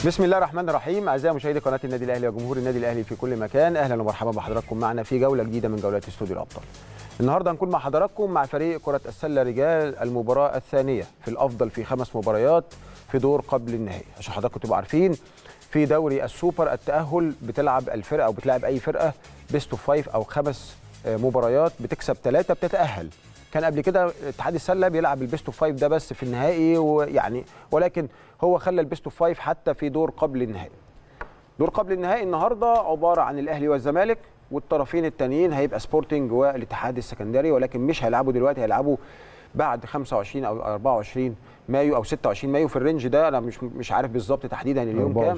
بسم الله الرحمن الرحيم اعزائي مشاهدي قناه النادي الاهلي وجمهور النادي الاهلي في كل مكان اهلا ومرحبا بحضراتكم معنا في جوله جديده من جولات استوديو الابطال النهارده هنكون مع حضراتكم مع فريق كره السله رجال المباراه الثانيه في الافضل في خمس مباريات في دور قبل النهائي عشان حضراتكم تبقوا عارفين في دوري السوبر التاهل بتلعب الفرقه او بتلعب اي فرقه بيست اوف فايف او خمس مباريات بتكسب ثلاثه بتتاهل كان قبل كده اتحاد السله بيلعب البيست اوف فايف ده بس في النهائي ويعني ولكن هو خلى البيست اوف فايف حتى في دور قبل النهائي. دور قبل النهائي النهارده عباره عن الاهلي والزمالك والطرفين التانيين هيبقى سبورتنج والاتحاد السكندري ولكن مش هيلعبوا دلوقتي هيلعبوا بعد 25 او 24 مايو او 26 مايو في الرينج ده انا مش مش عارف بالظبط تحديدا اليوم كام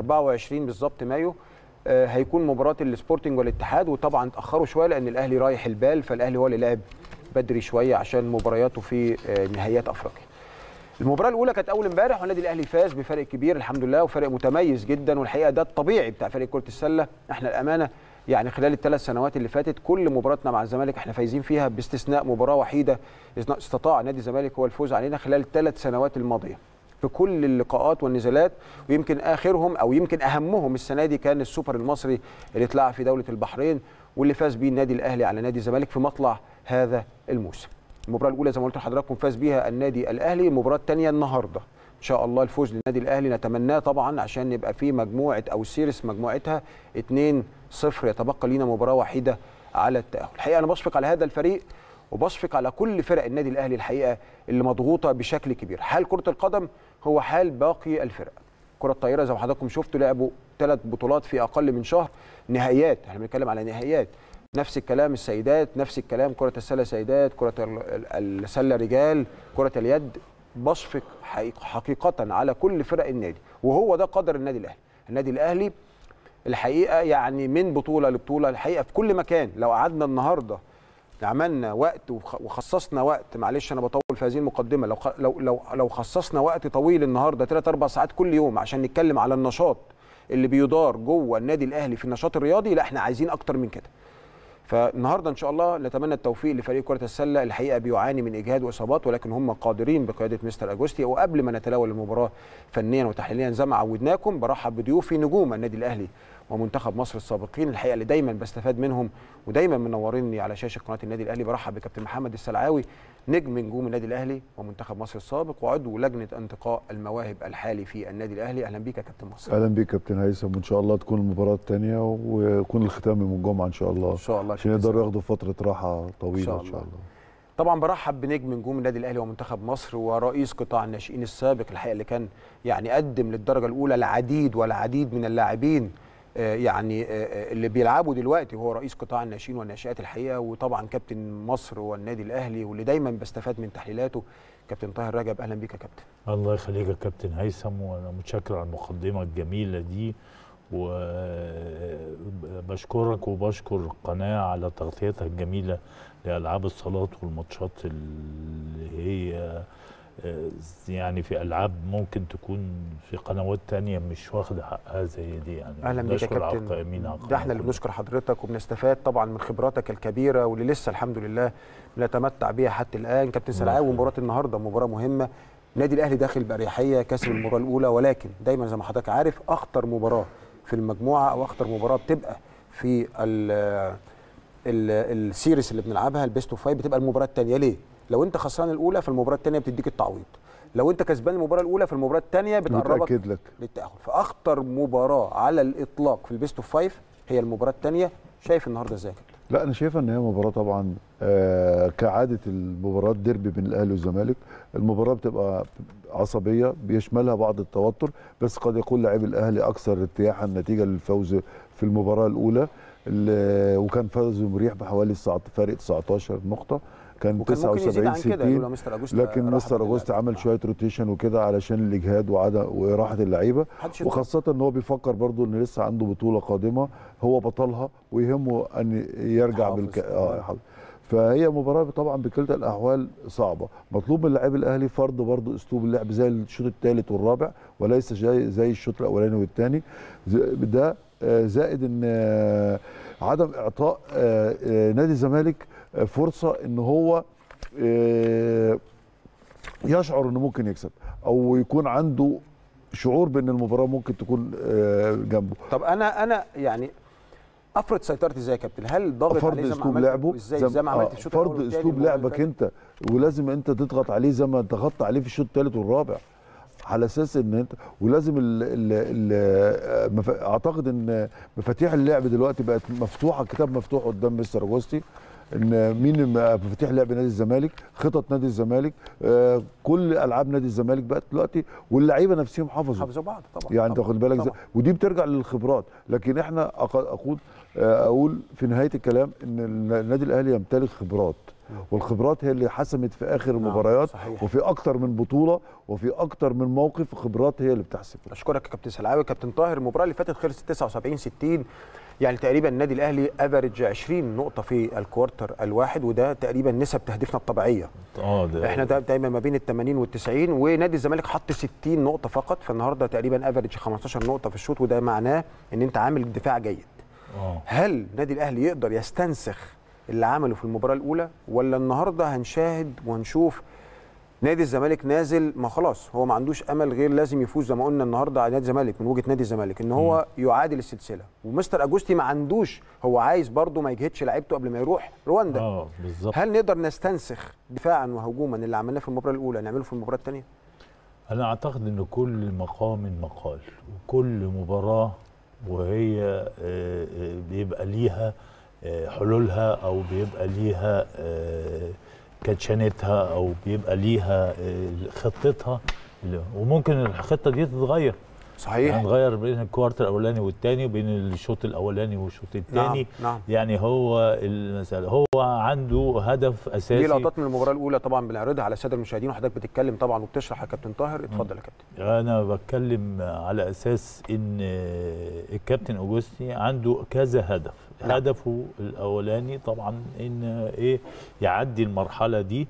24 بالظبط مايو آه هيكون مباراه السبورتنج والاتحاد وطبعا اتاخروا شويه لان الاهلي رايح البال فالاهلي هو اللي لعب بدري شويه عشان مبارياته في نهائيات افريقيا. المباراه الاولى كانت اول امبارح والنادي الاهلي فاز بفرق كبير الحمد لله وفرق متميز جدا والحقيقه ده الطبيعي بتاع فريق كره السله احنا الامانه يعني خلال الثلاث سنوات اللي فاتت كل مباراتنا مع الزمالك احنا فايزين فيها باستثناء مباراه وحيده استطاع نادي الزمالك هو الفوز علينا خلال الثلاث سنوات الماضيه. في كل اللقاءات والنزالات ويمكن اخرهم او يمكن اهمهم السنه دي كان السوبر المصري اللي اتلعب في دوله البحرين واللي فاز بيه النادي الاهلي على نادي الزمالك في مطلع هذا الموسم. المباراه الاولى زي ما قلت لحضراتكم فاز بيها النادي الاهلي المباراه الثانيه النهارده ان شاء الله الفوز للنادي الاهلي نتمناه طبعا عشان يبقى في مجموعه او السيريس مجموعتها 2 0 يتبقى لينا مباراه وحيده على التاهل الحقيقه انا بشفق على هذا الفريق وبشفق على كل فرق النادي الاهلي الحقيقه اللي مضغوطه بشكل كبير حال كره القدم هو حال باقي الفرق كره الطايره زي ما حضراتكم شفتوا لعبوا ثلاث بطولات في اقل من شهر نهائيات احنا بنتكلم على نهائيات نفس الكلام السيدات نفس الكلام كرة السلة سيدات كرة السلة رجال كرة اليد بشفق حقيقة على كل فرق النادي وهو ده قدر النادي الأهلي النادي الأهلي الحقيقة يعني من بطولة لبطولة الحقيقة في كل مكان لو قعدنا النهاردة عملنا وقت وخصصنا وقت معلش انا بطول في هذه المقدمه لو لو لو لو خصصنا وقت طويل النهارده 3 4 ساعات كل يوم عشان نتكلم على النشاط اللي بيدار جوه النادي الاهلي في النشاط الرياضي لا احنا عايزين اكتر من كده فالنهارده ان شاء الله نتمنى التوفيق لفريق كره السله الحقيقه بيعاني من اجهاد واصابات ولكن هم قادرين بقياده مستر اجوستي وقبل ما نتناول المباراه فنيا وتحليليا زي ما عودناكم برحب بضيوفي نجوم النادي الاهلي ومنتخب مصر السابقين الحقيقه اللي دايما بستفاد منهم ودايما منوريني على شاشه قناه النادي الاهلي برحب بكابتن محمد السلعاوي نجم نجوم النادي الاهلي ومنتخب مصر السابق وعضو لجنه انتقاء المواهب الحالي في النادي الاهلي اهلا بيك يا كابتن مصر اهلا بيك كابتن هيثم وان شاء الله تكون المباراه الثانيه ويكون الختام يوم الجمعه ان شاء الله ان شاء الله عشان يقدروا ياخدوا فتره راحه طويله ان شاء الله, إن شاء الله. طبعا برحب بنجم نجوم النادي الاهلي ومنتخب مصر ورئيس قطاع الناشئين السابق الحقيقه اللي كان يعني قدم للدرجه الاولى العديد والعديد من اللاعبين يعني اللي بيلعبوا دلوقتي هو رئيس قطاع الناشئين والناشئات الحقيقه وطبعا كابتن مصر والنادي الاهلي واللي دايما بستفاد من تحليلاته كابتن طاهر رجب اهلا بيك يا كابتن الله يخليك يا كابتن هيثم وانا متشكر على المقدمه الجميله دي وبشكرك وبشكر القناه على تغطيتها الجميله لالعاب الصالات والماتشات اللي هي يعني في العاب ممكن تكون في قنوات تانية مش واخده حقها زي دي يعني اهلا بيك يا كابتن ده احنا اللي بنشكر حضرتك وبنستفاد طبعا من خبراتك الكبيره واللي لسه الحمد لله بنتمتع بيها حتى الان كابتن سلعاوي مباراه النهارده مباراه مهمه النادي الاهلي داخل باريحيه كسب المباراه الاولى ولكن دايما زي ما حضرتك عارف اخطر مباراه في المجموعه او اخطر مباراه بتبقى في السيريس اللي بنلعبها البيست اوف فايف بتبقى المباراه الثانيه ليه؟ لو انت خسران الاولى فالمباراه الثانيه بتديك التعويض لو انت كسبان المباراه الاولى في المباراه الثانيه بتقربك لك للتاهل فاخطر مباراه على الاطلاق في البيست اوف فايف هي المباراه الثانيه شايف النهارده ازاي كده لا انا شايفها ان هي مباراه طبعا آه كعاده المباريات ديربي بين الاهلي والزمالك المباراه بتبقى عصبيه بيشملها بعض التوتر بس قد يكون لاعبي الاهلي اكثر ارتياحا نتيجه للفوز في المباراه الاولى وكان فوز مريح بحوالي فارق 19 نقطه كان 79 60 لكن مستر اجوست عمل شويه روتيشن وكده علشان الاجهاد وعدم وراحه اللعيبه وخاصه ان هو بيفكر برضو ان لسه عنده بطوله قادمه هو بطلها ويهمه ان يرجع بالك... اه فهي مباراه طبعا بكلتا الاحوال صعبه مطلوب من لاعبي الاهلي فرض برضو اسلوب اللعب زي الشوط الثالث والرابع وليس زي زي الشوط الاولاني والثاني ده زائد ان عدم اعطاء نادي الزمالك فرصه ان هو يشعر انه ممكن يكسب او يكون عنده شعور بان المباراه ممكن تكون آه، جنبه طب انا انا يعني افرض سيطرتي ازاي يا كابتن هل ضاغط فرض عليه زي ما اسلوب عملت لعبه ازاي زي ما عملت آه، في الشوط الأول فرض والتاني اسلوب المباراة اللي لعبك فاتت؟ انت ولازم انت تضغط عليه زي ما ضغطت عليه في الشوط الثالث والرابع على اساس ان انت ولازم ال ال ال مف... اعتقد ان مفاتيح اللعب دلوقتي بقت مفتوحه الكتاب مفتوح قدام مستر اجوستي ان مين م- مفاتيح لعب نادي الزمالك خطط نادي الزمالك آه كل العاب نادي الزمالك بقت دلوقتي واللعيبه نفسهم حافظوا حافظوا بعض طبعا يعني انت طبعاً، واخد بالك طبعاً. ازاي ودي بترجع للخبرات لكن احنا أق- اقول آه، اقول في نهايه الكلام ان النادي الاهلي يمتلك خبرات والخبرات هي اللي حسمت في اخر المباريات صحيح. وفي اكتر من بطوله وفي اكتر من موقف خبرات هي اللي بتحسب اشكرك يا كابتن سلعاوي كابتن طاهر المباراه اللي فاتت خلصت 79 60 يعني تقريبا النادي الاهلي افريج 20 نقطه في الكوارتر الواحد وده تقريبا نسب تهديفنا الطبيعيه اه ده احنا دا- دايما ما بين ال 80 وال 90 ونادي الزمالك حط 60 نقطه فقط فالنهارده تقريبا افريج 15 نقطه في الشوط وده معناه ان انت عامل دفاع جيد اه هل النادي الاهلي يقدر يستنسخ اللي عمله في المباراه الاولى ولا النهارده هنشاهد وهنشوف نادي الزمالك نازل ما خلاص هو ما عندوش امل غير لازم يفوز زي ما قلنا النهارده على نادي الزمالك من وجهه نادي الزمالك ان هو يعادل السلسله ومستر اجوستي ما عندوش هو عايز برضه ما يجهدش لعيبته قبل ما يروح رواندا اه بالظبط هل نقدر نستنسخ دفاعا وهجوما اللي عملناه في المباراه الاولى نعمله في المباراه الثانيه انا اعتقد ان كل مقام مقال وكل مباراه وهي آه، آه، بيبقى ليها آه، حلولها او بيبقى ليها آه، كاتشانتها او بيبقى ليها آه، خطتها اللي- وممكن الخطه دي تتغير صحيح يعني نغير بين الكوارتر الاولاني والثاني وبين الشوط الاولاني والشوط الثاني نعم. يعني هو المساله هو عنده هدف دي اساسي لقطات من المباراه الاولى طبعا بنعرضها على الساده المشاهدين وحضرتك بتتكلم طبعا وبتشرح يا كابتن طاهر اتفضل يا كابتن انا بتكلم على اساس ان الكابتن اوجستي عنده كذا هدف نعم. هدفه الاولاني طبعا ان ايه يعدي المرحله دي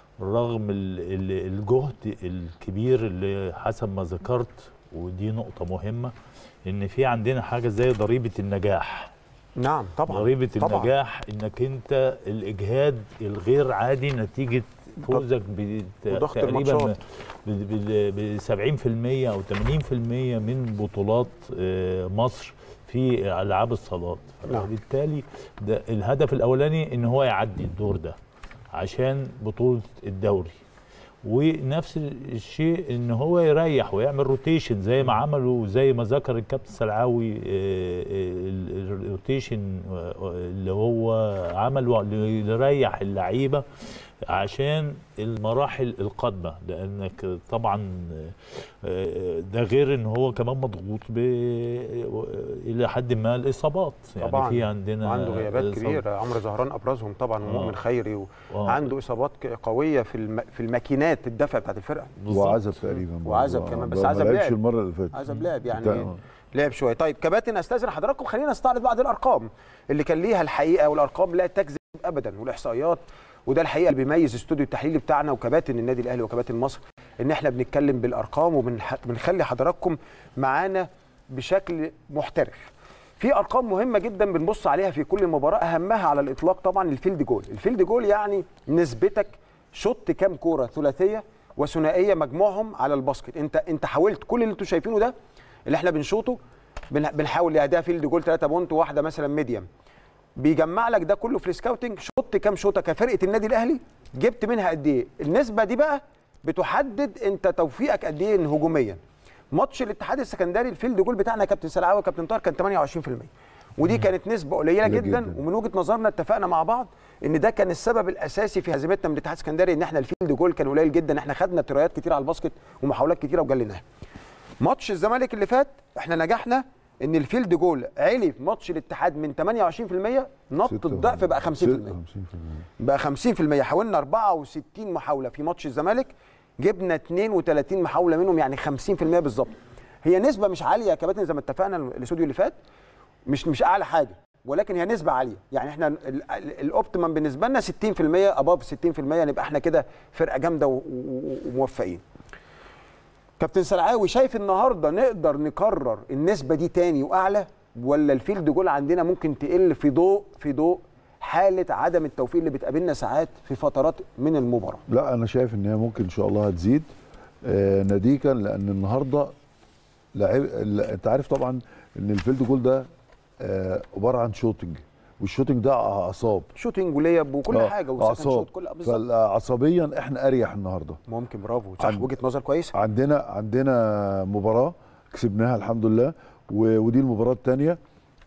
رغم ال- ال- الجهد الكبير اللي حسب ما ذكرت ودي نقطه مهمه ان في عندنا حاجه زي ضريبه النجاح نعم طبعا ضريبه طبعاً. النجاح انك انت الاجهاد الغير عادي نتيجه فوزك وضغط تقريبا الماتشات. ب 70% او 80% من بطولات آه، مصر في العاب الصالات نعم. فبالتالي ده الهدف الاولاني ان هو يعدي الدور ده عشان بطوله الدوري ونفس الشيء ان هو يريح ويعمل روتيشن زي ما عملوا زي ما ذكر الكابتن سلعاوي آه، آه، ال- الروتيشن آه، اللي هو عمله اللي يريح اللعيبه عشان المراحل القادمه لانك طبعا آه، ده غير ان هو كمان مضغوط ب الى حد ما الاصابات يعني طبعاً. في عندنا عنده غيابات إصابة. كبيره عمرو زهران ابرزهم طبعا ومؤمن آه. خيري آه. وعنده اصابات ك- قويه في الم... في الماكينات الدفع بتاعت الفرقه بالظبط. وعزب تقريبا وعزب برضه. كمان، بس ما عزب لعبش لعب. المره اللي فاتت عزب لعب يعني بتاع- لعب شويه طيب كباتن استاذن حضراتكم خلينا نستعرض بعض الارقام اللي كان ليها الحقيقه والارقام لا تكذب ابدا والاحصائيات وده الحقيقه اللي بيميز الاستوديو التحليلي بتاعنا وكباتن النادي الاهلي وكباتن مصر ان احنا بنتكلم بالارقام وبنخلي حضراتكم معانا بشكل محترف في ارقام مهمه جدا بنبص عليها في كل مباراه اهمها على الاطلاق طبعا الفيلد جول الفيلد جول يعني نسبتك شوت كام كوره ثلاثيه وثنائيه مجموعهم على الباسكت انت انت حاولت كل اللي انتوا شايفينه ده اللي احنا بنشوطه بن- بنحاول يهديها فيلد جول 3 بونت واحده مثلا ميديم بيجمع لك ده كله في السكاوتنج شوت كام شوطه كفرقه النادي الاهلي جبت منها قد ايه النسبه دي بقى بتحدد انت توفيقك قد ايه هجوميا ماتش الاتحاد السكندري الفيلد جول بتاعنا يا كابتن سلعاوي وكابتن طاهر كان 28% ودي كانت نسبه قليله قليلة جدا, جداً. ومن وجهه نظرنا اتفقنا مع بعض ان ده كان السبب الاساسي في هزيمتنا من الاتحاد السكندري ان احنا الفيلد جول كان قليل جدا احنا خدنا ترايات كتير على الباسكت ومحاولات كتيره وجليناها ماتش الزمالك اللي فات احنا نجحنا ان الفيلد جول عالي في ماتش الاتحاد من 28% نط ستة الضعف بقى 50% 50% بقى 50% حاولنا 64 محاوله في ماتش الزمالك جبنا 32 محاوله منهم يعني 50% بالظبط هي نسبه مش عاليه يا كباتن زي ما اتفقنا الاستوديو اللي فات مش مش اعلى حاجه ولكن هي نسبه عاليه يعني احنا ال- ال- الاوبتيمم بالنسبه لنا 60% اباف 60% نبقى احنا كده فرقه جامده و- و- وموفقين كابتن سلعاوي شايف النهارده نقدر نكرر النسبه دي تاني واعلى ولا الفيلد جول عندنا ممكن تقل في ضوء في ضوء حاله عدم التوفيق اللي بتقابلنا ساعات في فترات من المباراه لا انا شايف ان هي ممكن ان شاء الله هتزيد آه ناديكا لان النهارده لعيب ال- انت عارف طبعا ان الفيلد جول ده آه، عباره عن شوتنج والشوتنج ده اعصاب شوتنج وليب وكل آه، حاجه وسكند اعصاب شوت كل بالظبط فعصبيا احنا اريح النهارده ممكن برافو صح عن- وجهه نظر كويسه عندنا عندنا مباراه كسبناها الحمد لله و- ودي المباراه الثانيه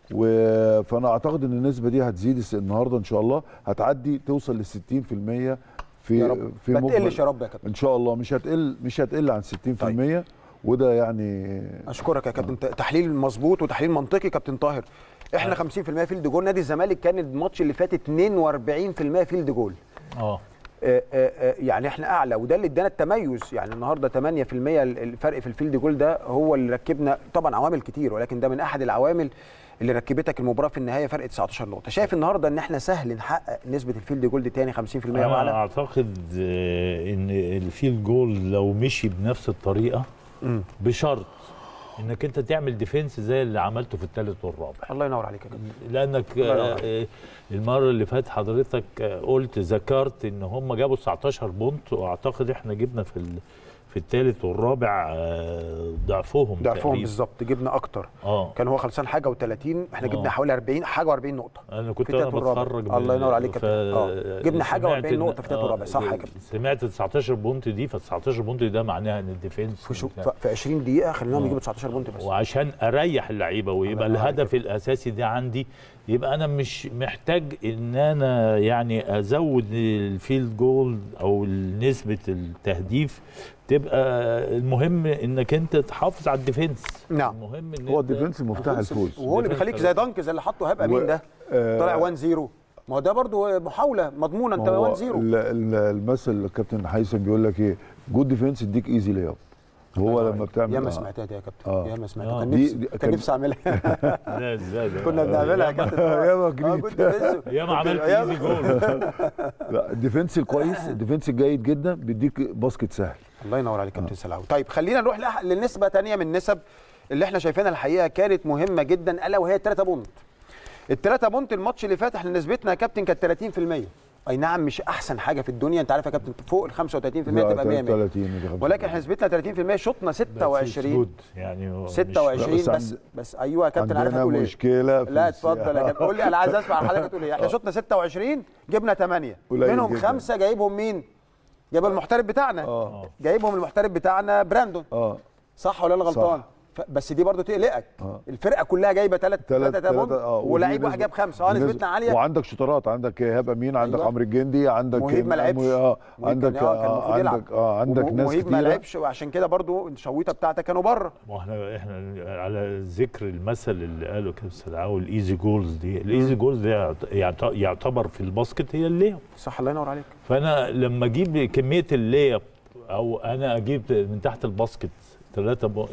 فانا اعتقد ان النسبه دي هتزيد الس- النهارده ان شاء الله هتعدي توصل ل 60% في يا رب في ما مجمل- تقلش يا رب يا كابتن ان شاء الله مش هتقل مش هتقل عن 60% وده يعني اشكرك يا كابتن ت- تحليل مظبوط وتحليل منطقي كابتن طاهر احنا 50% فيلد جول نادي الزمالك كان الماتش اللي فات 42% فيلد جول اه آه، آه، آه، يعني احنا اعلى وده اللي ادانا التميز يعني النهارده 8% ال- الفرق في الفيلد جول ده هو اللي ركبنا طبعا عوامل كتير ولكن ده من احد العوامل اللي ركبتك المباراه في النهايه فرق 19 نقطه شايف النهارده ان احنا سهل نحقق نسبه الفيلد جول دي تاني 50% انا واعلى اعتقد آه، ان الفيلد جول لو مشي بنفس الطريقه مم. بشرط انك انت تعمل ديفنس زي اللي عملته في الثالث والرابع الله ينور عليك يا كابتن لانك الله ينور آه، آه، المره اللي فاتت حضرتك آه، قلت ذكرت ان هم جابوا 19 بونت واعتقد احنا جبنا في ال- في الثالث والرابع آه، ضعفهم ضعفهم تقريباً. بالظبط جبنا اكتر اه كان هو خلصان حاجه و30 احنا جبنا آه. حوالي 40 حاجه و40 نقطه انا كنت في انا التالت والرابع. بتفرج الله ينور عليك يا ف- كابتن. آه. جبنا حاجة سمعت و40 إن- نقطة في التالت والرابع. صح يا كابتن. سمعت 19 بونت دي ف 19 بونت ده معناها ان الديفنس في, شو بتاع- في 20 دقيقه خليناهم آه. يجيبوا 19 بونت بس وعشان اريح اللعيبه ويبقى الله ينور الهدف الاساسي ده عندي يبقى انا مش محتاج ان انا يعني ازود الفيلد جول او نسبه التهديف تبقى المهم انك انت تحافظ على الديفنس نعم. المهم ان هو أنت- الديفنس مفتاح الفوز وهو اللي بيخليك زي دانك زي اللي حطه هاب امين ده آه، طلع 1 0 ما هو ده برضو محاوله مضمونه انت ما هو 1 0 ال- ال- المثل الكابتن هيثم بيقول لك ايه جود ديفنس يديك ايزي لياب هو لما بتعمل يا ما آه. سمعتها دي يا كابتن آه. يا ما سمعتها آه. كان دي- نفسي دي- كان كان- نفسي اعملها لا ازاي ده؟ كنا بنعملها يا كابتن يا ما آه، جريت. كنت بنسو. يا ما كنت- عملت يا ايزي ما- جول لا الديفنس الكويس الديفنس الجيد جدا بيديك باسكت سهل الله ينور عليك كابتن سلاوي طيب خلينا نروح لح- للنسبه ثانيه من النسب اللي احنا شايفينها الحقيقه كانت مهمه جدا الا وهي الثلاثه بونت الثلاثه بونت الماتش اللي فات احنا نسبتنا يا كابتن كانت 30% اي نعم مش احسن حاجه في الدنيا انت عارف يا كابتن فوق ال 35% تبقى 100 100 30 ودي 35. ولكن احنا نسبتنا 30% شطنا 26 Good. يعني هو مش- 26 بس بس عند- بس ايوه يا كابتن عارف عندنا هتقول ايه مشكله في لا الس- اتفضل يا كابتن قول لي انا عايز اسمع حضرتك هتقول ايه احنا شطنا 26 جبنا 8 قليل منهم جداً. خمسه جايبهم مين جايب المحترف بتاعنا اه جايبهم المحترف بتاعنا براندون اه صح ولا انا غلطان صح. ف- بس دي برضو تقلقك آه. الفرقه كلها جايبه ثلاث تلات- ثلاثه بونت تلاتة، آه، ودي ولعيب واحد نسبة- جاب خمسه اه دي نسبة- نسبتنا عاليه وعندك شطارات عندك ايهاب امين عندك أيوة. عمرو الجندي عندك مهيب ما لعبش. اه مهيب عندك كان- آه، كان آه، المفروض يلعب. عندك اه عندك وم- ناس مهيب ما كتير لعبش وعشان كده برضو الشويطه بتاعتك كانوا بره ما احنا احنا على ذكر المثل اللي قاله كابتن سلعاوي الايزي جولز دي الايزي جولز دي يعت- يعتبر في الباسكت هي اللي صح الله ينور عليك فانا لما اجيب كميه الليب او انا اجيب من تحت الباسكت ثلاثه بو...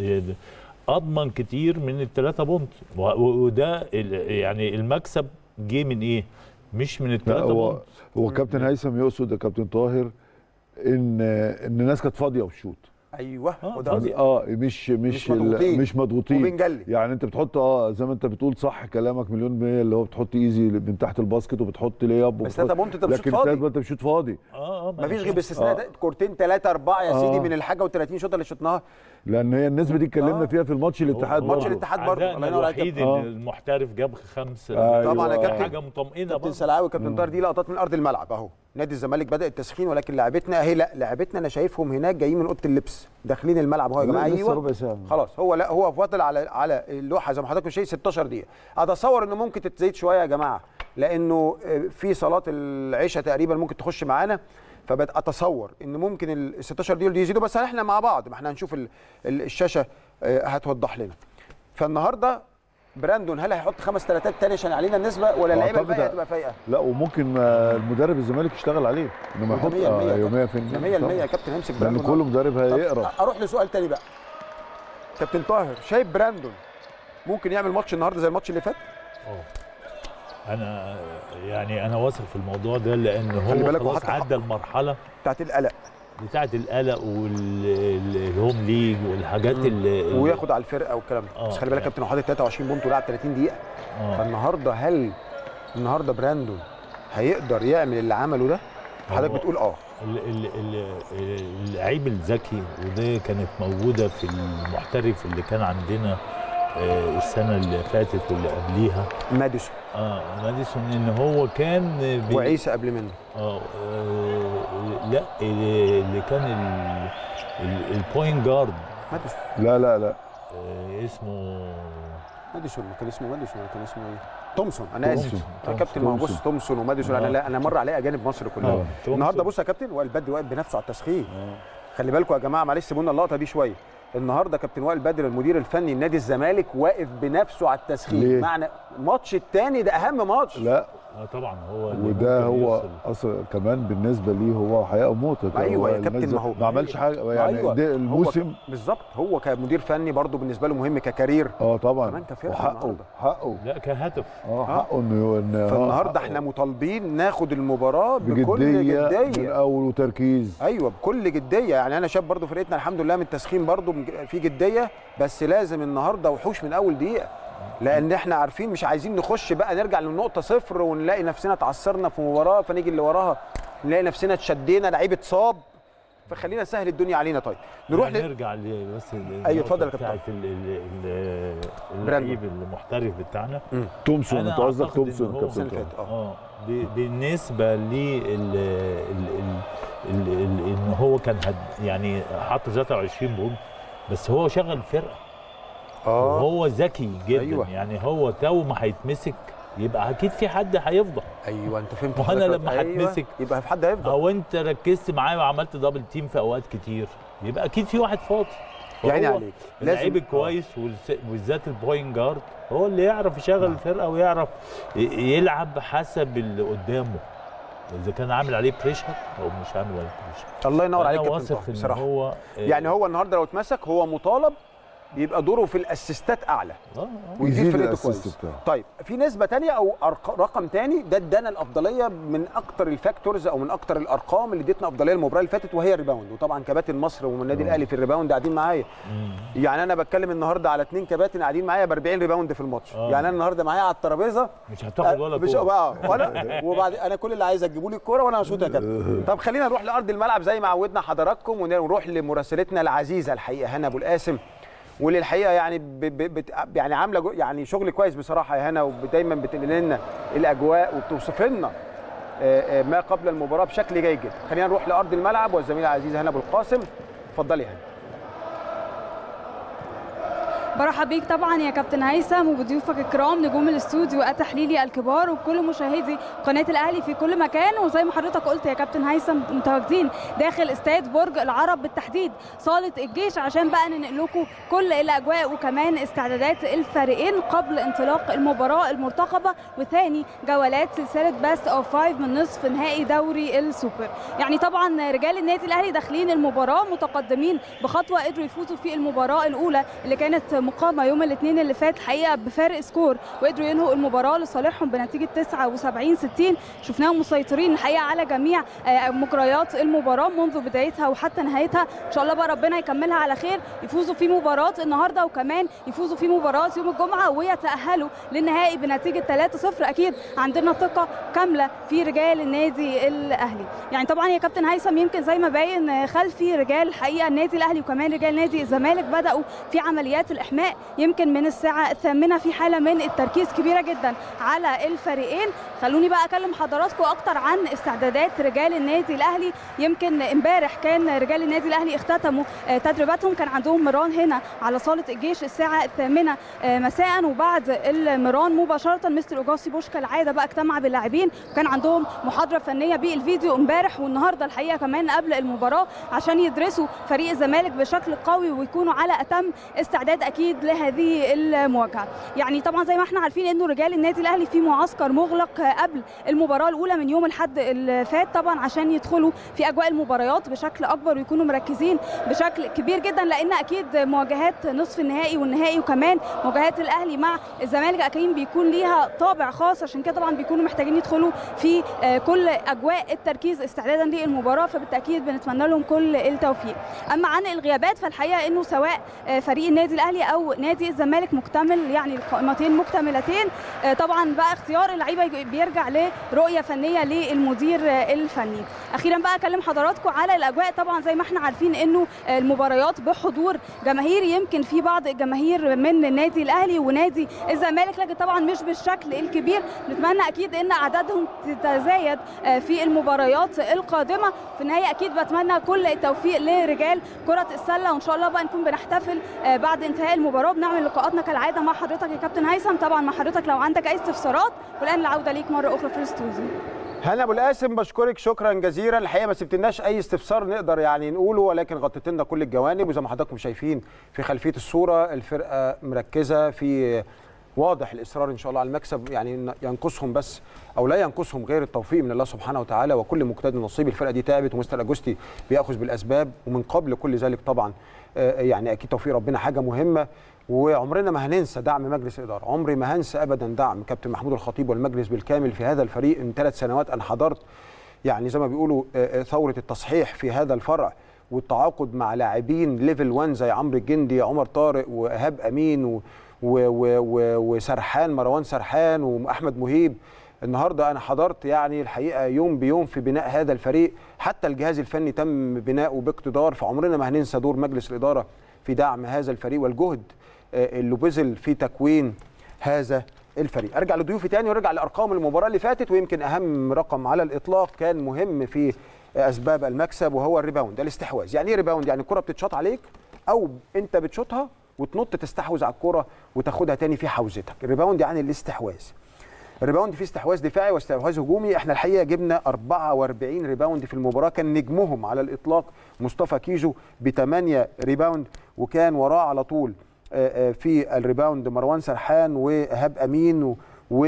اضمن كتير من الثلاثه بونت و- و- وده ال- يعني المكسب جه من ايه؟ مش من لا الثلاثه هو بونت هو كابتن هيثم يقصد يا كابتن طاهر ان ان الناس كانت فاضيه وبتشوط ايوه آه، وده فاضي. اه مش مش مش مضغوطين. ال- مش مضغوطين وبنجلي. يعني انت بتحط اه زي ما انت بتقول صح كلامك مليون بالمية اللي هو بتحط ايزي من تحت الباسكت وبتحط لياب بس تلاتة بونت انت بتشوط لكن فاضي. تلاتة انت بتشوط فاضي اه اه ما مفيش أنا غير باستثناء آه. ده كورتين ثلاثه اربعه يا آه. سيدي من الحاجه و30 شوطه اللي شطناها لان هي النسبه دي اتكلمنا آه. فيها في الماتش الاتحاد ماتش برضه. الاتحاد برضه، عدائنا الله ينور عليك. الوحيد آه. اللي المحترف جاب خمسه أيوة. طبعا يا كابتن حاجه مطمئنه كابتن برضه سلعاوي كابتن طاهر دي لقطات من ارض الملعب اهو نادي الزمالك بدا التسخين ولكن لعبتنا اهي لا لعبتنا انا شايفهم هناك جايين من اوضه اللبس داخلين الملعب اهو يا جماعه لا، لسه ايوه ربع ساعة. خلاص هو لا هو فاضل على على اللوحه زي ما حضراتكم شايف 16 دقيقه اتصور انه ممكن تتزيد شويه يا جماعه لانه آه، في صلاه العشاء تقريبا ممكن تخش معانا فبدأ اتصور ان ممكن ال 16 دقيقه دي يزيدوا بس احنا مع بعض ما احنا هنشوف ال- ال- الشاشه آه، هتوضح لنا فالنهارده براندون هل هيحط خمس ثلاثات تاني عشان علينا النسبه ولا اللعيبه أعتقد الباقيه هتبقى فايقه؟ لا وممكن آه، المدرب الزمالك يشتغل عليه انما يحط 100% يا آه، كابتن. 100% 100% يا كابتن همسك لان براندون كل مدرب طب هيقرا اروح لسؤال تاني بقى كابتن طاهر شايف براندون ممكن يعمل ماتش النهارده زي الماتش اللي فات آه. انا يعني انا واثق في الموضوع ده لان خلي هو بالك خلاص وحتى- عدى المرحله بتاعت القلق بتاعه القلق والهوم ليج والحاجات اللي اللي- وياخد على الفرقه والكلام ده آه. بس خلي بالك كابتن هو حاطط 23 بونت ولعب 30 دقيقه آه. فالنهارده هل النهارده براندون هيقدر يعمل اللي عمله ده حضرتك هو بتقول اه ال- ال- ال- اللعيب الذكي ودي كانت موجوده في المحترف اللي كان عندنا آه، السنه اللي فاتت واللي قبليها ماديسون اه ماديسون ان هو كان بي- وعيسى قبل منه اه آه، لا اللي كان ال- ال- البوينت جارد ماديسون لا لا لا آه، اسمه ماديسون ما كان اسمه ماديسون ولا كان اسمه ايه تومسون انا اسف تومسون. يا كابتن ما هو بص تومسون. تومسون وماديسون انا آه. لا انا مر عليه اجانب مصر كلها آه. النهارده بص يا كابتن وائل بدري واقف بنفسه على التسخين خلي بالكم يا جماعه معلش سيبونا اللقطه دي شويه النهارده كابتن وائل بدر المدير الفني لنادي الزمالك واقف بنفسه على التسخين ليه؟ معنى الماتش الثاني ده اهم ماتش لا اه طبعا هو اللي وده ممكن هو يوصل. اصلا كمان بالنسبه ليه هو حياه او موت أيوة هو يا كابتن، الناس ما هو- ما عملش حاجه يعني أيوة. ده هو الموسم ك- بالظبط هو كمدير فني برضه بالنسبه له مهم ككارير اه طبعا كمان كفرقة وحقه النهاردة. حقه لا كهدف اه حقه انه إن آه، فالنهارده حقه. احنا مطالبين ناخد المباراه بكل بجديه من جديه اول وتركيز ايوه بكل جديه يعني انا شايف برضو فرقتنا الحمد لله من التسخين برضو مج- في جديه بس لازم النهارده وحوش من اول دقيقه لان احنا عارفين مش عايزين نخش بقى نرجع للنقطه صفر ونلاقي نفسنا اتعثرنا في مباراه فنيجي اللي وراها نلاقي نفسنا اتشدينا لعيب اتصاب فخلينا نسهل الدنيا علينا طيب نروح ل... نرجع ل- بس ل- أيوة، اتفضل يا النقطة كابتن. بتاعت ال- ال- ال- براندو. اللعيب المحترف بتاعنا تومسون أنا انت قصدك أعتقد إن تومسون هو- كابتن السنة اللي فاتت، اه اه ب- بالنسبه ل ال- ال- ال- ال- ال- ان هو كان هد يعني حط 23 بونت بس هو شغل فرقه اه وهو ذكي جدا أيوة. أيوة. يعني هو تو ما هيتمسك يبقى اكيد في حد هيفضل ايوه انت فهمت وأنا حضرتك. لما أيوة، هتمسك- يبقى في حد هيفضل او انت ركزت معايا وعملت دبل تيم في اوقات كتير يبقى اكيد في واحد فاضي يعني فهو عليك اللعيب الكويس والس- بالذات البوينت جارد هو اللي يعرف يشغل الفرقه ويعرف ي- يلعب حسب اللي قدامه اذا كان عامل عليه بريشر او مش عامل عليه بريشر الله ينور عليك أنا كابتن واثق طه ان بصراحه هو يعني هو النهارده لو اتمسك هو مطالب يبقى دوره في الاسيستات اعلى اه آه. ويزيد يزيد فرقته الأسيست كويس بتاعه. طيب في نسبه تانية او أرق... رقم تاني ده ادانا الافضليه من اكتر الفاكتورز او من اكتر الارقام اللي ادتنا افضليه المباراه اللي فاتت وهي الريباوند وطبعا كباتن مصر والنادي الاهلي في الريباوند قاعدين معايا مم. يعني انا بتكلم النهارده على اثنين كباتن قاعدين معايا ب 40 ريباوند في الماتش آه. يعني انا النهارده معايا على الترابيزه مش هتاخد ولا مش كورة. بقى وانا وبعد انا كل اللي عايز تجيبوا لي الكوره وانا هشوط يا كابتن طب خلينا نروح لارض الملعب زي ما عودنا حضراتكم ونروح لمراسلتنا العزيزه الحقيقه هنا ابو القاسم واللي الحقيقه يعني ب ب بت يعني عامله جو- يعني شغل كويس بصراحه يا هنا ودايما بتنقل لنا الاجواء وبتوصف لنا آه، آه، ما قبل المباراه بشكل جيد جدا خلينا نروح لارض الملعب والزميله العزيزه هنا ابو القاسم اتفضلي يا هنا برحب بيك طبعا يا كابتن هيثم وبضيوفك الكرام نجوم الاستوديو التحليلي الكبار وكل مشاهدي قناه الاهلي في كل مكان وزي ما حضرتك قلت يا كابتن هيثم متواجدين داخل استاد برج العرب بالتحديد صاله الجيش عشان بقى ننقل لكم كل الاجواء وكمان استعدادات الفريقين قبل انطلاق المباراه المرتقبه وثاني جولات سلسله باست اوف فايف من نصف نهائي دوري السوبر يعني طبعا رجال النادي الاهلي داخلين المباراه متقدمين بخطوه قدروا يفوزوا في المباراه الاولى اللي كانت مقامه يوم الاثنين اللي فات حقيقه بفارق سكور وقدروا ينهوا المباراه لصالحهم بنتيجه 79 60 شفناهم مسيطرين الحقيقه على جميع آه، مجريات المباراه منذ بدايتها وحتى نهايتها ان شاء الله بقى ربنا يكملها على خير يفوزوا في مباراه النهارده وكمان يفوزوا في مباراه يوم الجمعه ويتاهلوا للنهائي بنتيجه 3-0 اكيد عندنا ثقه كامله في رجال النادي الاهلي يعني طبعا يا كابتن هيثم يمكن زي ما باين آه، خلفي رجال الحقيقه النادي الاهلي وكمان رجال نادي الزمالك بداوا في عمليات الاحماء يمكن من الساعه الثامنه في حاله من التركيز كبيره جدا على الفريقين خلوني بقى اكلم حضراتكم اكتر عن استعدادات رجال النادي الاهلي يمكن امبارح كان رجال النادي الاهلي اختتموا آه، تدريباتهم كان عندهم مران هنا على صاله الجيش الساعه الثامنه آه، مساء وبعد المران مباشره مستر اوجاسي بوش كالعاده بقى اجتمع باللاعبين وكان عندهم محاضره فنيه بالفيديو امبارح والنهارده الحقيقه كمان قبل المباراه عشان يدرسوا فريق الزمالك بشكل قوي ويكونوا على اتم استعداد اكيد لهذه المواجهه يعني طبعا زي ما احنا عارفين انه رجال النادي الاهلي في معسكر مغلق قبل المباراه الاولى من يوم الاحد اللي فات طبعا عشان يدخلوا في اجواء المباريات بشكل اكبر ويكونوا مركزين بشكل كبير جدا لان اكيد مواجهات نصف النهائي والنهائي وكمان مواجهات الاهلي مع الزمالك اكيد بيكون ليها طابع خاص عشان كده طبعا بيكونوا محتاجين يدخلوا في آه، كل اجواء التركيز استعدادا للمباراه فبالتاكيد بنتمنى لهم كل التوفيق اما عن الغيابات فالحقيقه انه سواء آه، فريق النادي الاهلي او نادي الزمالك مكتمل يعني القائمتين مكتملتين آه، طبعا بقى اختيار اللعيبه يج- بيرجع لرؤيه فنيه للمدير آه، الفني اخيرا بقى اكلم حضراتكم على الاجواء طبعا زي ما احنا عارفين انه آه، المباريات بحضور جماهيري يمكن في بعض الجماهير من النادي الاهلي ونادي الزمالك لكن طبعا مش بالشكل الكبير نتمنى اكيد ان اعدادهم تتزايد آه، في المباريات القادمه في النهايه اكيد بتمنى كل التوفيق لرجال كره السله وان شاء الله بقى نكون بنحتفل آه، بعد انتهاء المباراه بنعمل لقاءاتنا كالعاده مع حضرتك يا كابتن هيثم طبعا مع حضرتك لو عندك اي استفسارات والان العوده ليك مره اخرى في الاستوديو هنا ابو القاسم بشكرك شكرا جزيلا الحقيقه ما سبتلناش اي استفسار نقدر يعني نقوله ولكن غطيت لنا كل الجوانب وزي ما حضراتكم شايفين في خلفيه الصوره الفرقه مركزه في واضح الاصرار ان شاء الله على المكسب يعني ينقصهم بس او لا ينقصهم غير التوفيق من الله سبحانه وتعالى وكل مجتهد نصيب الفرقه دي تعبت ومستر اجوستي بياخذ بالاسباب ومن قبل كل ذلك طبعا آه، يعني اكيد توفيق ربنا حاجه مهمه وعمرنا ما هننسى دعم مجلس الاداره عمري ما هنسى ابدا دعم كابتن محمود الخطيب والمجلس بالكامل في هذا الفريق من ثلاث سنوات انا حضرت يعني زي ما بيقولوا آه، آه، ثوره التصحيح في هذا الفرع والتعاقد مع لاعبين ليفل 1 زي عمرو الجندي عمر طارق وايهاب امين و و و و وسرحان مروان سرحان واحمد مهيب النهارده انا حضرت يعني الحقيقه يوم بيوم في بناء هذا الفريق حتى الجهاز الفني تم بناؤه باقتدار فعمرنا ما هننسى دور مجلس الاداره في دعم هذا الفريق والجهد آه، اللي بذل في تكوين هذا الفريق ارجع لضيوفي تاني وارجع لارقام المباراه اللي فاتت ويمكن اهم رقم على الاطلاق كان مهم في اسباب المكسب وهو الريباوند الاستحواذ يعني ايه ريباوند يعني الكره بتتشاط عليك او انت بتشوطها وتنط تستحوذ على الكره وتاخدها تاني في حوزتك الريباوند يعني الاستحواذ الريباوند فيه استحواذ دفاعي واستحواذ هجومي احنا الحقيقه جبنا 44 ريباوند في المباراه كان نجمهم على الاطلاق مصطفى كيجو ب 8 ريباوند وكان وراه على طول آه، آه، في الريباوند مروان سرحان وايهاب امين و-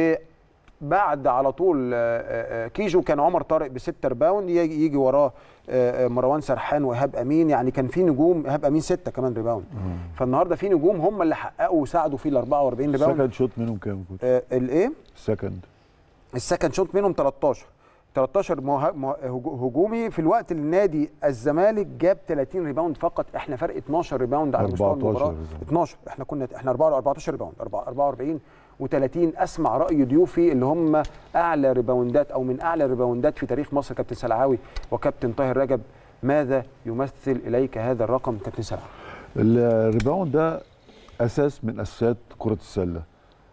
وبعد على طول آه، آه، آه، كيجو كان عمر طارق بست ريباوند يجي يجي وراه آه، آه، مروان سرحان وايهاب امين يعني كان في نجوم ايهاب امين سته كمان ريباوند فالنهارده في نجوم هم اللي حققوا وساعدوا في ال 44 ريباوند سكند شوت منهم كام كنت آه، الايه سكند السكند شوت منهم 13 13 مه- مه- هجو- هجومي في الوقت اللي نادي الزمالك جاب 30 ريباوند فقط احنا فرق 12 ريباوند على مستوى 14 المباراه ريباوند. 12 احنا كنا احنا 4 14 ريباوند 4 44 و30 اسمع راي ضيوفي اللي هم اعلى ريباوندات او من اعلى الريباوندات في تاريخ مصر كابتن سلعاوي وكابتن طاهر رجب ماذا يمثل اليك هذا الرقم كابتن سلعاوي الريباوند ده اساس من اساسات كره السله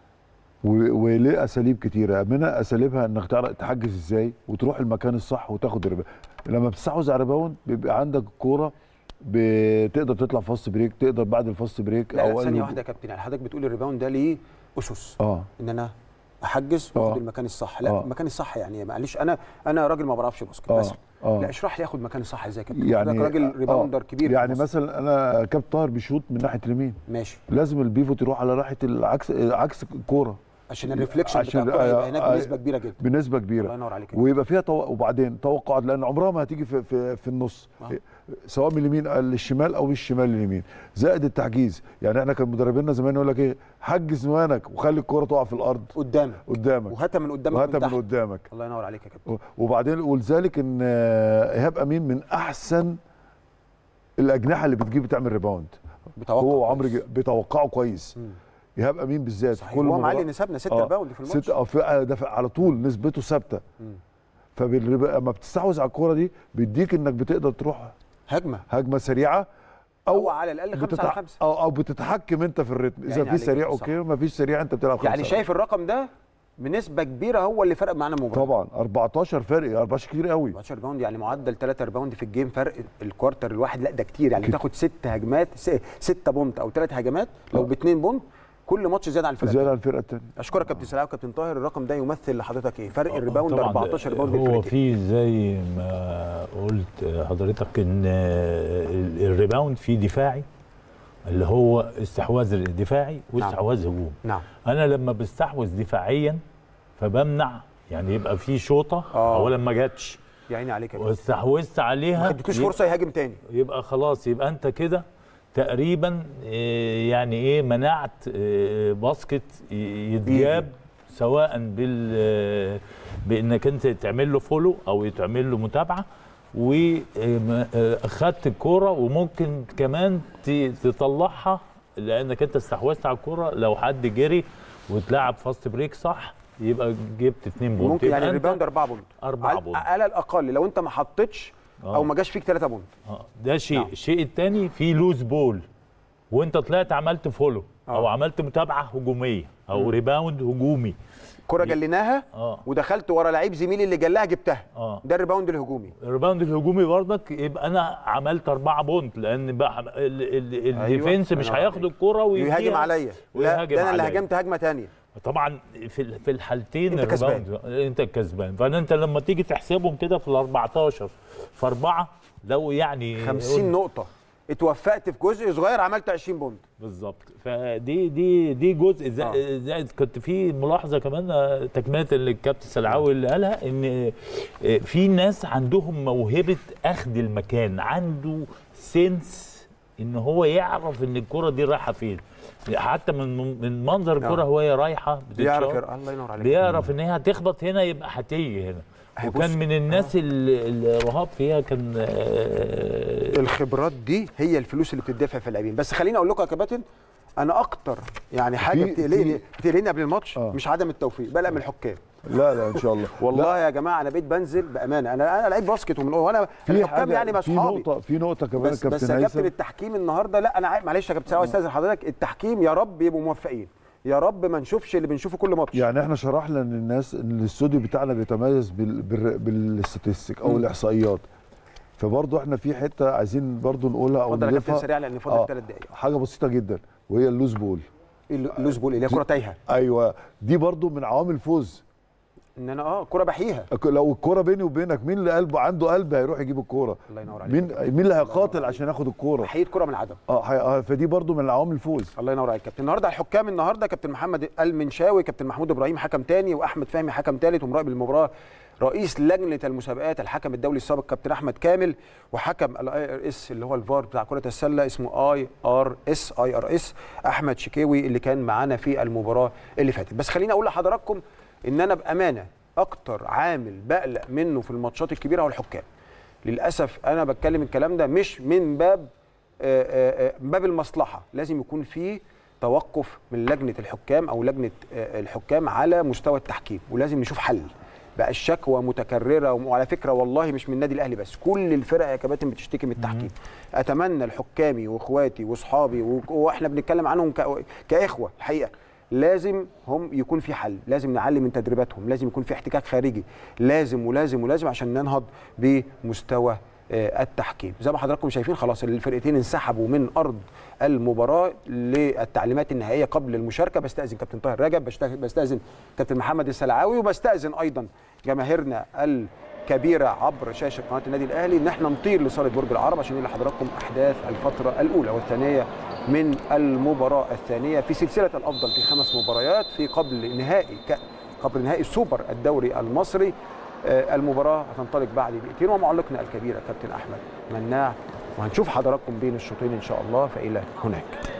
و- وليه اساليب كتيره منها اساليبها انك تعرف تحجز ازاي وتروح المكان الصح وتاخد الريباوند لما بتستحوذ على الريباوند بيبقى عندك كوره بتقدر تطلع فاست بريك تقدر بعد الفاست بريك لا, لا أو ثانيه ال- واحده يا كابتن يعني حضرتك بتقول الريباوند ده ليه اسس اه ان انا احجز آه. واخد المكان الصح لا آه. المكان الصح يعني معلش انا انا راجل ما بعرفش باسكت آه. بس آه. لا اشرح لي اخد مكان الصح ازاي يا كابتن يعني حضرتك راجل ريباوندر آه. كبير في يعني مصر. مثلا انا كابتن طاهر بيشوط من ناحيه اليمين ماشي لازم البيفوت يروح على ناحيه العكس عكس الكوره عشان الريفليكشن بتاع عشان- الكوره يبقى آه، هناك آه، بنسبه كبيره جدا بنسبه الله كبيره ينور عليك ويبقى فيها تو... وبعدين توقعات لان عمرها ما هتيجي في في, في النص آه. سواء من اليمين للشمال او من الشمال لليمين زائد التحجيز يعني احنا كان مدربينا زمان يقول لك ايه حجز مانك وخلي الكره تقع في الارض قدامك قدامك وهاتها من قدامك وهاتها من من تحت قدامك الله ينور عليك يا كابتن و- وبعدين ولذلك ان آه، ايهاب امين من احسن الاجنحه اللي بتجيب تعمل ريباوند بتوقع هو وعمرو كويس. ج- بيتوقعوا كويس مم. ايهاب امين بالذات صحيح في كل هو مباراة- معلي نسبنا 6 آه، ريباوند في الماتش ست اه في آه، ده في- على طول نسبته ثابته مم. فلما بتستحوذ على الكوره دي بيديك انك بتقدر تروح هجمه هجمه سريعه او او على الاقل 5 على 5 او, أو بتتحكم انت في الريتم اذا يعني في عليك سريع صح. اوكي ما فيش سريع انت بتلعب يعني خمسة. شايف الرقم ده بنسبه كبيره هو اللي فرق معانا المباراه طبعا 14 فرق 14 كتير قوي 14 ريباوند يعني معدل 3 ريباوند في الجيم فرق الكوارتر الواحد لا ده كتير يعني كتير. تاخد ست هجمات 6 بونت او 3 هجمات لو آه. باثنين بونت كل ماتش زياده عن الفرق زياده عن الفرقه الثانيه اشكرك كابتن سلاح وكابتن طاهر الرقم ده يمثل لحضرتك ايه فرق آه، الريباوند طبعاً 14 ريباوند هو للفرقتين في زي ما قلت حضرتك ان ال- الريباوند فيه دفاعي اللي هو استحواذ دفاعي واستحواذ هجوم نعم انا لما بستحوذ دفاعيا فبمنع يعني يبقى في شوطه آه. اولا ما جاتش يا عيني عليك يا كابتن واستحوذت ما عليها اديتوش يبقى- فرصه يهاجم تاني يبقى خلاص يبقى انت كده تقريبا إيه، يعني ايه منعت إيه، باسكت ي- يتجاب سواء بال آه، بانك انت تعمل له فولو او تعمل له متابعه واخدت الكوره وممكن كمان ت- تطلعها لانك انت استحوذت على الكره لو حد جري واتلعب فاست بريك صح يبقى جبت 2 بونت ممكن يبقى يعني أنت- الريباوند 4 بونت أربعة على- بونت. على الاقل لو انت ما حطيتش آه. او ما جاش فيك 3 بونت آه، ده شيء نعم. الشيء الثاني في لوز بول وانت طلعت عملت فولو او آه. عملت متابعه هجوميه او ريباوند هجومي كره جليناها اه ودخلت ورا لعيب زميلي اللي جلاها جبتها اه ده الريباوند الهجومي الريباوند الهجومي برضك يبقى انا عملت أربعة بونت لان بقى ال- ال- الديفنس مش الله هياخد عليك. الكره ويديها يهاجم عليا لا ويهاجم ده انا اللي عليا. هاجمت هجمه ثانيه طبعا في ال- في الحالتين أنت كسبان. الريباوند انت الكسبان فانت لما تيجي تحسبهم كده في ال 14 في اربعه لو يعني 50 نقطه اتوفقت في جزء صغير عملت 20 بونت بالظبط فدي دي دي جزء زائد آه. زائد كنت في ملاحظه كمان آه، تكمله اللي الكابتن سلعاوي اللي قالها ان آه، في ناس عندهم موهبه اخذ المكان عنده سنس ان هو يعرف ان الكره دي رايحه فين حتى من من منظر الكره آه. وهي رايحه بيعرف بتتشاط، ير- الله ينور عليك بيعرف ان هي هتخبط هنا يبقى هتيجي هنا هي بص- وكان من الناس اللي اللي رهاب فيها كان آه، الخبرات دي هي الفلوس اللي بتدفع في اللاعبين بس خليني اقول لكم يا كباتن انا اكتر يعني حاجه في- بتقلقني في- بتقلقني قبل الماتش آه. مش عدم التوفيق بقلق من الحكام لا لا ان شاء الله والله يا جماعه انا بقيت بنزل بامانه انا انا لعيب باسكت ومن وانا في الحكام حاجة- يعني في اصحابي نقطه في نقطه كمان بس بس كابتن يا كابتن هيثم التحكيم النهارده لا انا عاي- معلش يا كابتن سواء استاذن حضرتك التحكيم يا رب يبقوا موفقين يا رب ما نشوفش اللي بنشوفه كل ماتش يعني احنا شرحنا للناس ان الاستوديو بتاعنا بيتميز بال... بال... بالاستاتستيك او مم. الاحصائيات فبرضه احنا في حته عايزين برضه نقولها او اتفضل يا كابتن نضيفها سريع لان فاضل آه. ثلاث دقائق حاجه بسيطه جدا وهي اللوز بول اللوز بول اللي هي كره تايهه ايوه دي برضه من عوامل الفوز ان انا اه كره بحيها لو الكوره بيني وبينك مين اللي قلبه عنده قلب هيروح يجيب الكوره الله ينور عليك مين مين اللي هيقاتل عشان ياخد الكوره بحية كره من العدم اه حي- آه، فدي برضه من عوامل الفوز الله ينور عليك كابتن النهارده الحكام النهارده كابتن محمد المنشاوي كابتن محمود ابراهيم حكم تاني واحمد فهمي حكم ثالث ومراقب المباراه رئيس لجنه المسابقات الحكم الدولي السابق كابتن احمد كامل وحكم الاي ار اس اللي هو الفار بتاع كره السله اسمه اي ار اس اي ار اس احمد شكاوي اللي كان معانا في المباراه اللي فاتت بس خليني اقول لحضراتكم ان انا بامانه اكتر عامل بقلق منه في الماتشات الكبيره هو الحكام للاسف انا بتكلم الكلام ده مش من باب آه، آه، آه، من باب المصلحه لازم يكون في توقف من لجنه الحكام او لجنه آه، الحكام على مستوى التحكيم ولازم نشوف حل بقى الشكوى متكرره وعلى فكره والله مش من النادي الاهلي بس كل الفرق يا كباتن بتشتكي من التحكيم اتمنى لحكامي واخواتي واصحابي و- واحنا بنتكلم عنهم ك- كاخوه الحقيقه لازم هم يكون في حل لازم نعلي من تدريباتهم لازم يكون في احتكاك خارجي لازم ولازم ولازم عشان ننهض بمستوى آه، التحكيم زي ما حضراتكم شايفين خلاص الفرقتين انسحبوا من ارض المباراه للتعليمات النهائيه قبل المشاركه بستاذن كابتن طاهر رجب بشت- بستاذن كابتن محمد السلعاوي وبستاذن ايضا جماهيرنا الكبيره عبر شاشه قناه النادي الاهلي ان احنا نطير لصاله برج العرب عشان نقول لحضراتكم احداث الفتره الاولى والثانيه من المباراه الثانيه في سلسله الافضل في خمس مباريات في قبل نهائي ك... قبل نهائي سوبر الدوري المصري آه، المباراه هتنطلق بعد دقيقتين ومعلقنا الكبير كابتن احمد مناع وهنشوف حضراتكم بين الشوطين ان شاء الله فالى هناك